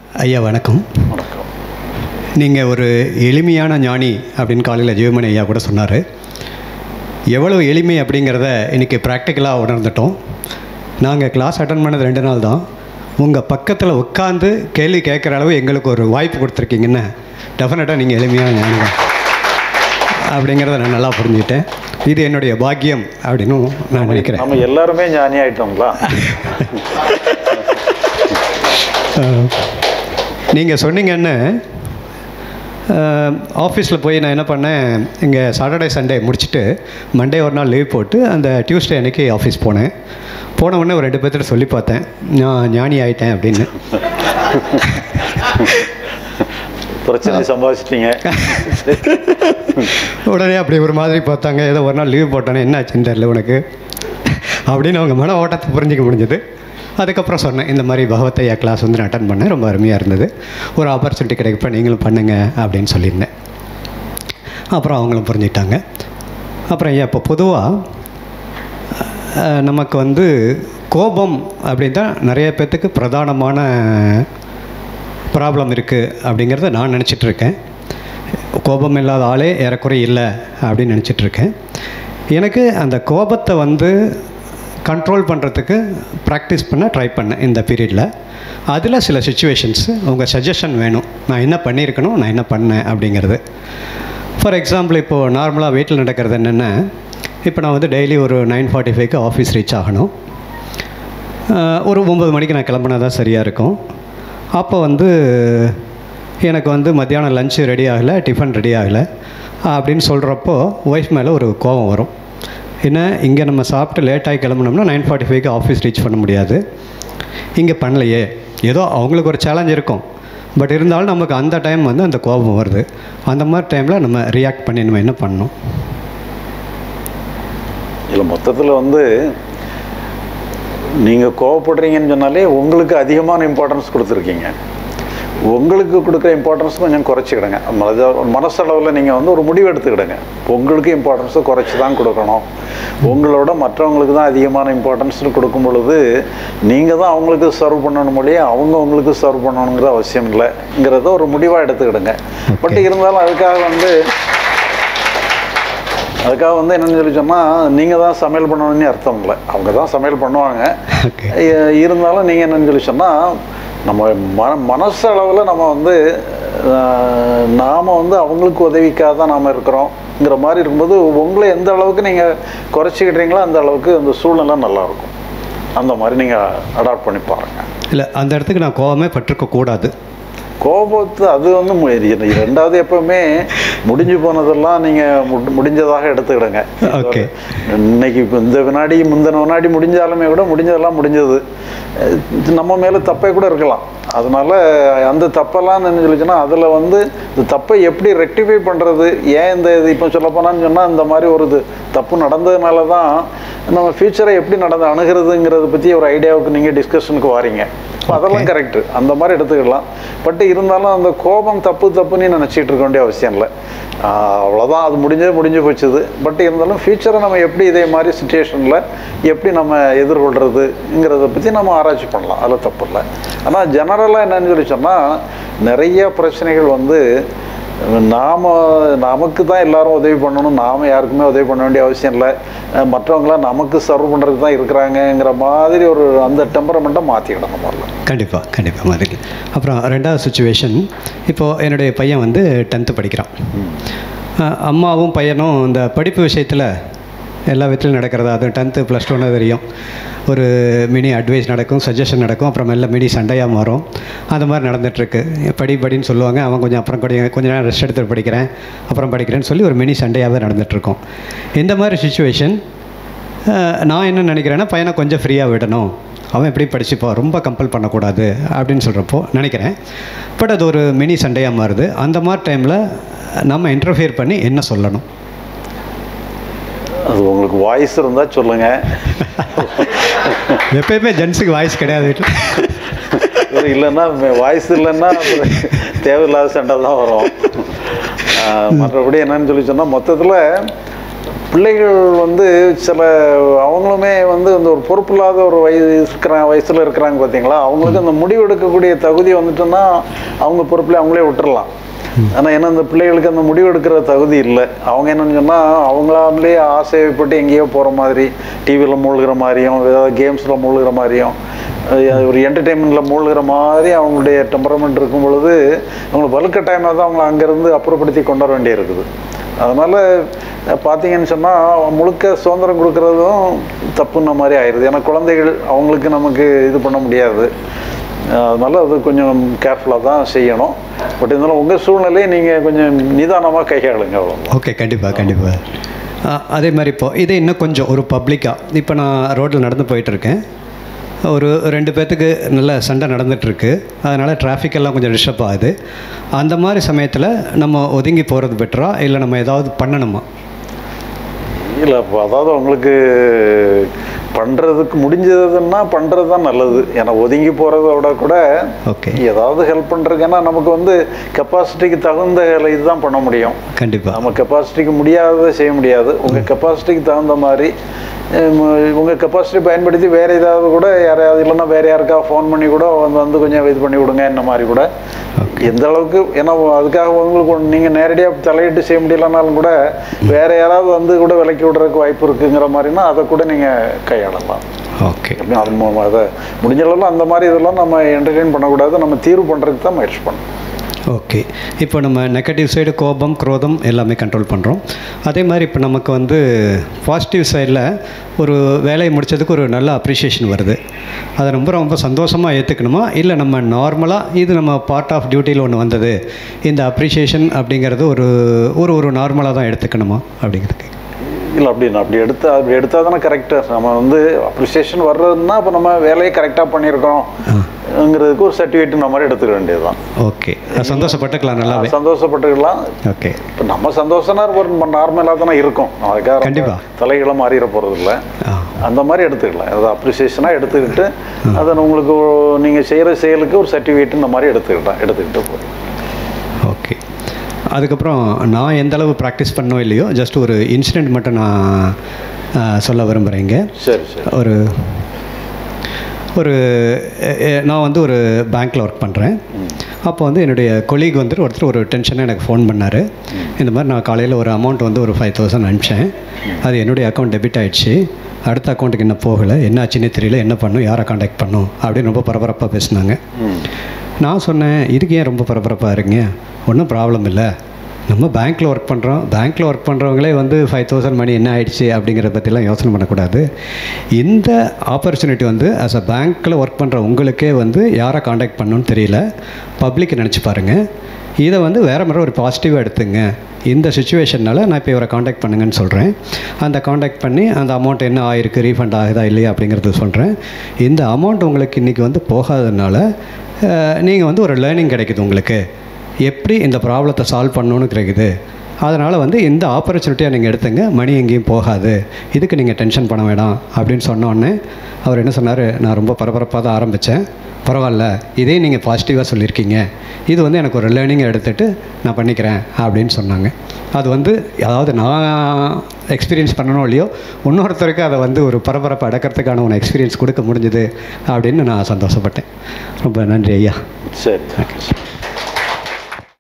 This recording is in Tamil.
ஐயா வணக்கம் வணக்கம் நீங்கள் ஒரு எளிமையான ஞானி அப்படின்னு காலையில் ஜீவமணி ஐயா கூட சொன்னார் எவ்வளவு எளிமை அப்படிங்கிறத இன்றைக்கி ப்ராக்டிக்கலாக உணர்ந்துட்டோம் நாங்கள் கிளாஸ் அட்டன் பண்ணது ரெண்டு நாள் தான் உங்கள் பக்கத்தில் உட்காந்து கேள்வி கேட்குற அளவு எங்களுக்கு ஒரு வாய்ப்பு கொடுத்துருக்கீங்கன்னு டெஃபினட்டாக நீங்கள் எளிமையான ஞானி தான் அப்படிங்கிறத நான் நல்லா புரிஞ்சுக்கிட்டேன் இது என்னுடைய பாக்கியம் அப்படின்னு நான் நினைக்கிறேன் நம்ம எல்லாருமே ஞானி ஆயிட்டோங்களா நீங்கள் சொன்னீங்கன்னு ஆஃபீஸில் போய் நான் என்ன பண்ணேன் இங்கே சாட்டர்டே சண்டே முடிச்சுட்டு மண்டே ஒரு நாள் லீவ் போட்டு அந்த டியூஸ்டே அன்னைக்கு ஆஃபீஸ் போனேன் போன உடனே ஒரு ரெண்டு பேர்த்திட்ட சொல்லி பார்த்தேன் நான் ஞானி ஆயிட்டேன் அப்படின்னு பிரச்சனை சம்பாதிச்சிட்டீங்க உடனே அப்படி ஒரு மாதிரி பார்த்தாங்க ஏதோ ஒரு நாள் லீவ் போட்டானே என்ன ஆச்சுன்னு தெரியல உனக்கு அப்படின்னு அவங்க மன ஓட்டத்தை புரிஞ்சிக்க முடிஞ்சது அதுக்கப்புறம் சொன்னேன் இந்த மாதிரி பகவத்தையா கிளாஸ் வந்து நான் அட்டன் பண்ணேன் ரொம்ப அருமையாக இருந்தது ஒரு ஆப்பர்ச்சுனிட்டி கிடைக்கப்ப நீங்களும் பண்ணுங்க அப்படின்னு சொல்லியிருந்தேன் அப்புறம் அவங்களும் புரிஞ்சுக்கிட்டாங்க அப்புறம் ஐயா இப்போ பொதுவாக நமக்கு வந்து கோபம் அப்படின்னு தான் நிறைய பேர்த்துக்கு பிரதானமான ப்ராப்ளம் இருக்குது அப்படிங்கிறத நான் நினச்சிட்டு இருக்கேன் கோபம் இல்லாத ஆளே ஏறக்குறை இல்லை அப்படின்னு நினச்சிட்டு இருக்கேன் எனக்கு அந்த கோபத்தை வந்து கண்ட்ரோல் பண்ணுறதுக்கு ப்ராக்டிஸ் பண்ண ட்ரை பண்ணேன் இந்த பீரியடில் அதில் சில சுச்சுவேஷன்ஸ் உங்கள் சஜஷன் வேணும் நான் என்ன பண்ணியிருக்கணும் நான் என்ன பண்ணேன் அப்படிங்கிறது ஃபார் எக்ஸாம்பிள் இப்போது நார்மலாக வீட்டில் நடக்கிறது என்னென்ன இப்போ நான் வந்து டெய்லி ஒரு நைன் ஃபார்ட்டி ஃபைவ்க்கு ஆஃபீஸ் ரீச் ஆகணும் ஆஹ் ஒரு ஒம்பது மணிக்கு நான் கிளம்புனா தான் சரியாக இருக்கும் அப்போ வந்து எனக்கு வந்து மத்தியானம் லஞ்சு ரெடி ஆகலை டிஃபன் ரெடி ஆகலை அப்படின்னு சொல்கிறப்போ ஒய்ஃப் மேலே ஒரு கோபம் வரும் என்ன இங்கே நம்ம சாப்பிட்டு லேட்டாகி கிளம்புனோம்னா நைன் ஃபார்ட்டி ஃபைவ்க்கு ஆஃபீஸ் ரீச் பண்ண முடியாது இங்கே பண்ணலையே ஏதோ அவங்களுக்கு ஒரு சேலஞ்ச் இருக்கும் பட் இருந்தாலும் நமக்கு அந்த டைம் வந்து அந்த கோபம் வருது அந்த மாதிரி டைமில் நம்ம ரியாக்ட் பண்ணி நம்ம என்ன பண்ணணும் இல்லை மொத்தத்தில் வந்து நீங்கள் கோவப்படுறீங்கன்னு சொன்னாலே உங்களுக்கு அதிகமான இம்பார்ட்டன்ஸ் கொடுத்துருக்கீங்க உங்களுக்கு கொடுக்குற இம்பார்ட்டன்ஸ் கொஞ்சம் குறைச்சிக்கிடுங்க மனத- மனசளவில் நீங்கள் வந்து ஒரு முடிவு எடுத்துக்கிடுங்க உங்களுக்கு இம்பார்ட்டன்ஸை குறைச்சி தான் கொடுக்கணும் உங்களோட மற்றவங்களுக்கு தான் அதிகமான இம்பார்ட்டன்ஸ் கொடுக்கும் பொழுது நீங்கள் தான் அவங்களுக்கு சர்வ் பண்ணணும் மொழியே அவங்க உங்களுக்கு சர்வ் பண்ணணுங்கிற அவசியம் இல்லைங்கிறத ஒரு முடிவாக எடுத்துக்கிடுங்க பட் இருந்தாலும் அதுக்காக வந்து அதுக்காக வந்து என்னன்னு சொல்லி சொன்னால் நீங்கள் தான் சமையல் பண்ணணும்னு அர்த்தம் இல்லை அவங்க தான் சமையல் பண்ணுவாங்க ஓகே இ- இருந்தாலும் நீங்கள் என்னன்னு சொல்லி சொன்னால் நம்ம மன மனசளவில் நம்ம வந்து ஆஹ், நாம வந்து அவங்களுக்கு உதவிக்காக தான் நாம் இருக்கிறோங்கிற மாதிரி இருக்கும்போது உங்களை எந்த அளவுக்கு நீங்கள் குறைச்சிக்கிட்டீங்களோ அந்த அளவுக்கு அந்த சூழ்நிலை நல்லாயிருக்கும் அந்த மாதிரி நீங்கள் அடாப்ட் பண்ணி பாருங்க இல்லை அந்த இடத்துக்கு நான் கோபமே பட்டிருக்க கூடாது கோபத்து அது வந்து மு- இது ரெண்டாவது எப்பவுமே முடிஞ்சு போனதெல்லாம் நீங்கள் முடிஞ்சதாக எடுத்துக்கிடுங்க Okay. இன்னைக்கு இப்போ இந்த வினாடி முந்தின வினாடி முடிஞ்சாலுமே கூட முடிஞ்சதெல்லாம் முடிஞ்சது அஹ் இது நம்ம மேலே தப்பே கூட இருக்கலாம் அதனால அந்த தப்பெல்லாம் என்ன சொல்லிச்சுன்னா அதில் வந்து இந்த தப்பை எப்படி ரெக்டிஃபை பண்ணுறது ஏன் இந்த இது இப்போ சொல்ல போனான்னு சொன்னால் இந்த மாதிரி ஒரு இது தப்பு நடந்ததுனால தான் நம்ம ஃபியூச்சரை எப்படி நடந்து அணுகிறதுங்கிறத பற்றி ஒரு ஐடியாவுக்கு நீங்கள் டிஸ்கஷனுக்கு வாரீங்க அப்ப அதெல்லாம் கரெக்டு அந்த மாதிரி எடுத்துக்கலாம் பட் இருந்தாலும் அந்த கோபம் தப்பு தப்புன்னு நினச்சிட்டு இருக்க வேண்டிய அவசியம் இல்லை ஆஹ் அவ்வளவுதான் அது முடிஞ்சது முடிஞ்சு போச்சுது பட் இருந்தாலும் ஃபியூச்சரை நம்ம எப்படி இதே மாதிரி சுச்சுவேஷனில் எப்படி நம்ம எதிர்கொள்கிறதுங்கிறத பற்றி நம்ம ஆராய்ச்சி பண்ணலாம் அதில் தப்பு இல்லை ஆனால் ஜெனரலாக என்னன்னு சொல்லி சொன்னால் நிறைய பிரச்சனைகள் வந்து நாம நமக்கு தான் எல்லாரும் உதவி பண்ணணும் நாம யாருக்குமே உதவி பண்ண வேண்டிய அவசியம் இல்லை அஹ் மற்றவங்களாம் நமக்கு சர்வ் பண்ணுறதுக்கு தான் இருக்கிறாங்கங்கிற மாதிரி ஒரு அந்த டெம்பரமெண்ட்டை மாற்றிக்கிடணும் முதல்ல கண்டிப்பாக கண்டிப்பாக மாதிரி அப்புறம் ரெண்டாவது சுச்சுவேஷன் இப்போது என்னுடைய பையன் வந்து டென்த்து படிக்கிறான் அஹ் அம்மாவும் பையனும் இந்த படிப்பு விஷயத்தில் எல்லா விதத்திலும் நடக்கிறதா அது டென்த்து ப்ளஸ் டூன்னு தெரியும் ஒரு மினி அட்வைஸ் நடக்கும் சஜஷன் நடக்கும் அப்புறம் மெல்ல மினி சண்டையாக மாறும் அந்த மாதிரி நடந்துகிட்ருக்கு படி படின்னு சொல்லுவாங்க அவன் கொஞ்சம் அப்புறம் கொடி கொஞ்ச நேரம் ரெஸ்ட் எடுத்து படிக்கிறேன் அப்புறம் படிக்கிறேன்னு சொல்லி ஒரு மினி சண்டையாகவே நடந்துகிட்ருக்கோம் இந்த மாதிரி சுச்சுவேஷன் நான் என்ன நினைக்கிறேன்னா பையனை கொஞ்சம் ஃப்ரீயாக விடணும் அவன் எப்படி படிச்சுப்பா ரொம்ப கம்பல் பண்ணக்கூடாது அப்படின்னு சொல்கிறப்போ நினைக்கிறேன் பட் அது ஒரு மினி சண்டையாக மாறுது அந்த மாதிரி டைமில் நம்ம இன்டர்ஃபியர் பண்ணி என்ன சொல்லணும் அது உங்களுக்கு வாய்ஸ் இருந்தால் சொல்லுங்கள் எப்பயுமே ஜென்ஸுக்கு வாய்ஸ் கிடையாது வீட்டில் இது இல்லைன்னா வாய்ஸ் இல்லைன்னா அப்புறம் தேவையில்லாத சண்டை தான் வரும் ஆஹ் மற்றபடி என்னன்னு சொல்லி சொன்னால் மொத்தத்தில் பிள்ளைகள் வந்து சில அவங்களுமே வந்து இந்த ஒரு பொறுப்பில்லாத ஒரு வயது இருக்கிற வயசில் இருக்கிறாங்க பார்த்தீங்களா அவங்களுக்கு அந்த முடிவு எடுக்கக்கூடிய தகுதி வந்துட்டுன்னா அவங்க பொறுப்பில் அவங்களே விட்டுறலாம் ஆனால் ஏன்னா இந்த பிள்ளைகளுக்கு அந்த முடிவு எடுக்கிற தகுதி இல்லை அவங்க என்னன்னு சொன்னால் அவங்களாலே ஆசைப்பட்டு எங்கேயோ போகிற மாதிரி டிவியில் மூழ்கிற மாதிரியும் ஏதாவது கேம்ஸில் மூழ்கிற மாதிரியும் அஹ் ஒரு என்டர்டெயின்மெண்ட்டில் மூழ்கிற மாதிரி அவங்களுடைய டெம்பரமெண்ட் இருக்கும் பொழுது அவங்களுக்கு வலுக்கட்டாயமாக தான் அவங்கள அங்கேருந்து அப்புறப்படுத்தி கொண்டு வர வேண்டியிருக்குது அதனால் பார்த்தீங்கன்னு சொன்னால் முழுக்க சுதந்திரம் கொடுக்கறதும் தப்புன்ன மாதிரி ஆயிடுது ஏன்னா குழந்தைகள் அவங்களுக்கு நமக்கு இது பண்ண முடியாது அதனால் அது கொஞ்சம் கேர்ஃபுல்லாக தான் செய்யணும் பட் இருந்தாலும் உங்கள் சூழ்நிலையை நீங்கள் கொஞ்சம் நிதானமாக கையாளுங்க அவ்வளோ ஓகே கண்டிப்பாக கண்டிப்பாக அதே மாதிரி இப்போ இதே இன்னும் கொஞ்சம் ஒரு பப்ளிக்காக இப்போ நான் ரோட்டில் நடந்து போயிட்டுருக்கேன் ஒரு ரெண்டு பேர்த்துக்கு நல்ல சண்டை நடந்துகிட்ருக்கு அதனால் டிராஃபிக் எல்லாம் கொஞ்சம் டிஸ்டர்ப் ஆகுது அந்த மாதிரி சமயத்தில் நம்ம ஒதுங்கி போகிறது பெட்டரா இல்லை நம்ம ஏதாவது பண்ணணுமா இல்லை இப்போ அதாவது உங்களுக்கு பண்ணுறதுக்கு முடிஞ்சதுன்னா பண்ணுறது தான் நல்லது ஏன்னா ஒதுங்கி போகிறத விட கூட ஓகே ஏதாவது ஹெல்ப் பண்ணுறதுக்குன்னா நமக்கு வந்து கெப்பாசிட்டிக்கு தகுந்த இதுதான் பண்ண முடியும் கண்டிப்பாக நம்ம கெப்பாசிட்டிக்கு முடியாததை செய்ய முடியாது உங்கள் கெப்பாசிட்டிக்கு தகுந்த மாதிரி உங்கள் கெப்பாசிட்டி பயன்படுத்தி வேறு ஏதாவது கூட யாரையாவது இல்லைன்னா வேறு யாருக்கா ஃபோன் பண்ணி கூட வந்து வந்து கொஞ்சம் இது பண்ணி விடுங்க இந்த மாதிரி கூட எந்த அளவுக்கு ஏன்னா அதுக்காக உங்களுக்கு நீங்கள் நேரடியாக தலையிட்டு செய்ய முடியலனாலும் கூட வேறு யாராவது வந்து கூட விலக்கி விடுறதுக்கு வாய்ப்பு இருக்குங்கிற மாதிரினா அதை கூட நீங்கள் கையாளலாம் ஓகே எப்படியும் அது மூ- அதை முடிஞ்ச அளவுல அந்த மாதிரி இதெல்லாம் நம்ம என்டர்டெயின் பண்ணக்கூடாது நம்ம தீர்வு பண்ணுறதுக்கு தான் முயற்சி பண்ணணும் ஓகே இப்போ நம்ம நெகட்டிவ் சைடு கோபம் குரோதம் எல்லாமே கண்ட்ரோல் பண்ணுறோம் அதே மாதிரி இப்போ நமக்கு வந்து பாசிட்டிவ் சைடில் ஒரு வேலையை முடித்ததுக்கு ஒரு நல்ல அப்ரிஷியேஷன் வருது அதை ரொம்ப ரொம்ப சந்தோஷமாக ஏற்றுக்கணுமா இல்லை நம்ம நார்மலாக இது நம்ம பார்ட் ஆஃப் டியூட்டியில் ஒன்று வந்தது இந்த அப்ரிஷியேஷன் அப்படிங்கிறது ஒரு ஒரு ஒரு நார்மலாக தான் எடுத்துக்கணுமா அப்படிங்கிறது இல்லை அப்படின்னு அப்படி எடுத்து அப்படி எடுத்தால் தானே கரெக்டாக நம்ம வந்து அப்ரிசியேஷன் வர்றதுன்னா இப்போ நம்ம வேலையை கரெக்டாக பண்ணியிருக்கோங்கிறதுக்கு ஒரு சர்டிஃபிகேட் நம்ம மாதிரி எடுத்துக்க வேண்டியது தான் ஓகே சந்தோஷப்பட்டுக்கலாம் நல்லாவே சந்தோஷப்பட்டுக்கலாம் ஓகே இப்போ நம்ம சந்தோஷம்னா ஒரு நார்மலாக தானே இருக்கும் அதுக்காக கண்டிப்பா. தலைகளை மாறிட போகிறது இல்லை ஆ அந்த மாதிரி எடுத்துக்கலாம் அதை அப்ரிசியேஷனாக எடுத்துக்கிட்டு அதை உங்களுக்கு நீங்கள் செய்கிற செயலுக்கு ஒரு சர்டிஃபிகேட் இந்த மாதிரி எடுத்துக்கிட்டேன் எடுத்துக்கிட்டு போதும் ஓகே அதுக்கப்புறம் நான் எந்த அளவு ப்ராக்டிஸ் பண்ணோ இல்லையோ ஜஸ்ட் ஒரு இன்சிடெண்ட் மட்டும் நான் ஆ, சொல்ல விரும்புகிறேங்க சரி சரி ஒரு ஒரு எ- எ- நான் வந்து ஒரு பேங்க்கில் ஒர்க் பண்ணுறேன் அப்போ வந்து என்னுடைய கொலீக் வந்துட்டு ஒருத்தர் ஒரு டென்ஷனாக எனக்கு ஃபோன் பண்ணார் இந்த மாதிரி நான் காலையில் ஒரு அமௌண்ட் வந்து ஒரு ஃபைவ் தௌசண்ட் அனுப்பிச்சேன் அது என்னுடைய அக்கௌண்ட் டெபிட் ஆயிடுச்சு அடுத்த அக்கௌண்ட்டுக்கு என்ன போகலை என்ன ஆச்சுன்னே தெரியல என்ன பண்ணும் யாரை காண்டாக்ட் பண்ணும் அப்படின்னு ரொம்ப பரபரப்பாக பேசினாங்க ம் நான் சொன்னேன் இதுக்கு ஏன் ரொம்ப பரபரப்பாக இருங்க ஒன்றும் ப்ராப்ளம் இல்லை நம்ம பேங்க்கில் ஒர்க் பண்ணுறோம் பேங்க்கில் ஒர்க் பண்ணுறவங்களே வந்து ஃபைவ் தௌசண்ட் மணி என்ன ஆயிடுச்சு அப்படிங்கிறத பற்றிலாம் யோசனை பண்ணக்கூடாது இந்த ஆப்பர்ச்சுனிட்டி வந்து ஆஸ் அ பேங்க்கில் ஒர்க் பண்ணுற உங்களுக்கே வந்து யாரை காண்டாக்ட் பண்ணணும்னு தெரியல பப்ளிக்கை நினச்சி பாருங்கள் இதை வந்து வேறு மாதிரி ஒரு பாசிட்டிவாக எடுத்துங்க இந்த சுச்சுவேஷனால் நான் இப்போ இவரை காண்டாக்ட் பண்ணுங்கன்னு சொல்கிறேன் அந்த காண்டாக்ட் பண்ணி அந்த அமௌண்ட் என்ன ஆயிருக்கு ரீஃபண்ட் ஆகுதா இல்லையா அப்படிங்கிறது சொல்கிறேன் இந்த அமௌண்ட் உங்களுக்கு இன்றைக்கி வந்து போகாததுனால நீங்கள் வந்து ஒரு லேர்னிங் கிடைக்குது உங்களுக்கு எப்படி இந்த ப்ராப்ளத்தை சால்வ் பண்ணணும்னு கிடைக்குது அதனால் வந்து இந்த ஆப்பர்ச்சுனிட்டியாக நீங்கள் எடுத்துங்க மணி எங்கேயும் போகாது இதுக்கு நீங்கள் டென்ஷன் பண்ண வேண்டாம் அப்படின்னு சொன்ன உடனே அவர் என்ன சொன்னார் நான் ரொம்ப பரபரப்பாக தான் ஆரம்பித்தேன் பரவாயில்ல இதே நீங்கள் பாசிட்டிவாக சொல்லியிருக்கீங்க இது வந்து எனக்கு ஒரு லேர்னிங்கை எடுத்துகிட்டு நான் பண்ணிக்கிறேன் அப்படின்னு சொன்னாங்க அது வந்து அதாவது நான் எக்ஸ்பீரியன்ஸ் பண்ணணும் இல்லையோ இன்னொருத்தருக்கு அதை வந்து ஒரு பரபரப்பை அடக்கிறதுக்கான ஒரு எக்ஸ்பீரியன்ஸ் கொடுக்க முடிஞ்சுது அப்படின்னு நான் சந்தோஷப்பட்டேன் ரொம்ப நன்றி ஐயா சரி